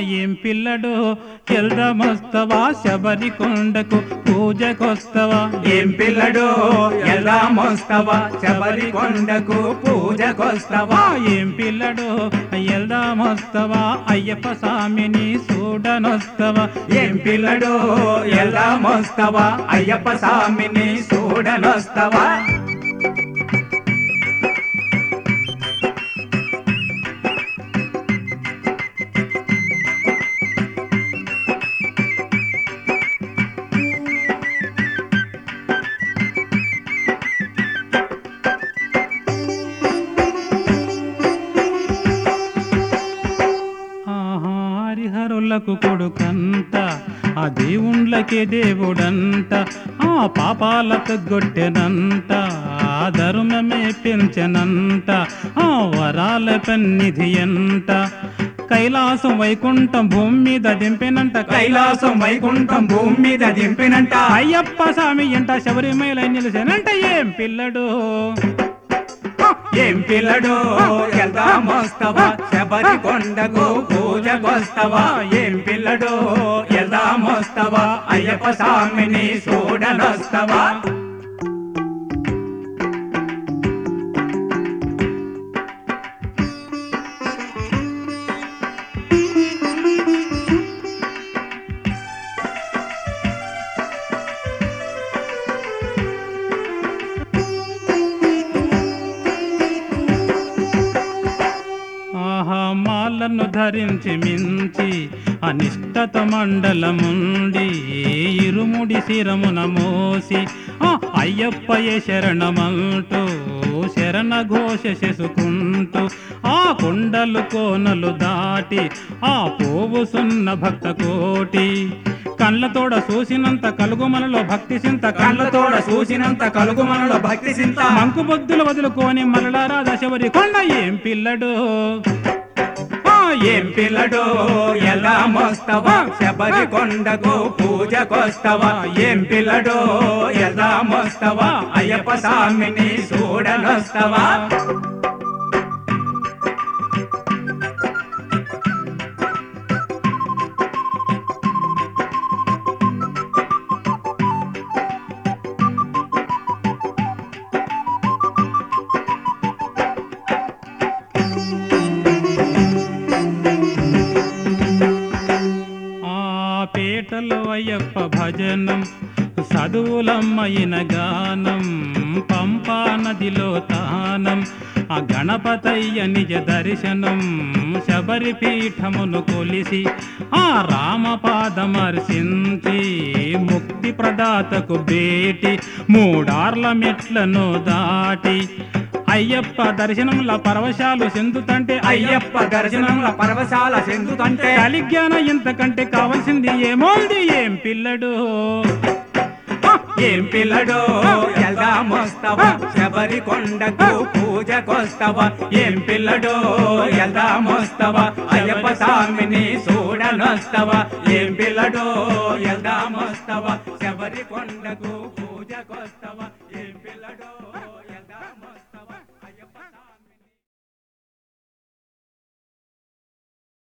ఏం పిల్లడు వెళ్దామొస్తవా శబరి కొండకు పూజకొస్తవా ఏం పిల్లడు ఎలా మోస్తవా శబరి కొండకు పూజకొస్తవా ఆ ఏం పిల్లడు వెళ్దామొస్తవా అయ్యప్ప స్వామిని చూడనొస్తవా ఏం పిల్లడు ఎలా మోస్తవా అయ్యప్ప స్వామిని చూడనొస్తవా ఆహా హరిహరులకు కొడుకంట ఆ దేవుండ్లకే దేవుడంట ఆ పాపాలకు గొట్టెనంట ఆ ధర్మమే పెంచెనంట ఆ వరాల పెన్నిధి ఎంట కైలాసం వైకుంఠం భూమి మీద దింపెనంట కైలాసం వైకుంఠం భూమి మీద దింపినంట అయ్యప్ప స్వామి ఎంట శబరిమల నిలిచానంట ఏం పిల్లడు ఏం పిల్లడు ఎలా మోస్తవా శబరి కొండకు పూజకొస్తవా ఏం పిల్లడు ఎలా మోస్తవా అయ్యప్ప స్వామిని చూడనొస్తవా ఆహా మాలను ధరించి మించి అనిష్టత మండలముండి ఇరుముడి శిరమున మోసి ఆ అయ్యప్పయే శరణమంటూ శరణ ఘోష చేసుకుంటూ ఆ కొండలు కోనలు దాటి ఆ పోవుసున్న భక్త కోటి కళ్ళతోడ చూసినంత కలుగు మనలో భక్తి సింత కళ్ళతోడ చూసినంత కలుగు మనలో భక్తి సింత మంకు బొద్దులు వదులుకొని మరలారా దశవరి కొండ ఏం పిల్లడు ఆ, ఏం పిల్లడు ఎలా మోస్తవా శబరి కొండకు పూజకొస్తవా ఏం పిల్లడు ఎలా మోస్తవా అయ్యప్ప స్వామిని చూడనొస్తవా ఆ పేటలో అయ్యప్ప భజనం చదువులమ్మయిన గానం పంపా నదిలో తానం ఆ గణపతయ్య నిజ దర్శనం శబరి పీఠమును కొలిసి ఆ రామపాదమర్శించి ముక్తి ప్రదాతకు భేటి మూడార్ల మెట్లను దాటి అయ్యప్ప దర్శనంలో పరవశాలు చెందుతంటే అయ్యప్ప దర్శనంలో పరవశాల చెందుతంటే కలిజ్ఞాన ఇంతకంటే కావాల్సింది ఏమోంది ఏం పిల్లడు ఏం పిల్లడు ఎలా మోస్తవా శబరి కొండకు పూజకొస్తవా ఏం పిల్లడు ఎలా మోస్తవా అయ్యప్ప స్వామిని చూడనొస్తవా ఏం పిల్లడు ఎలా మోస్తవా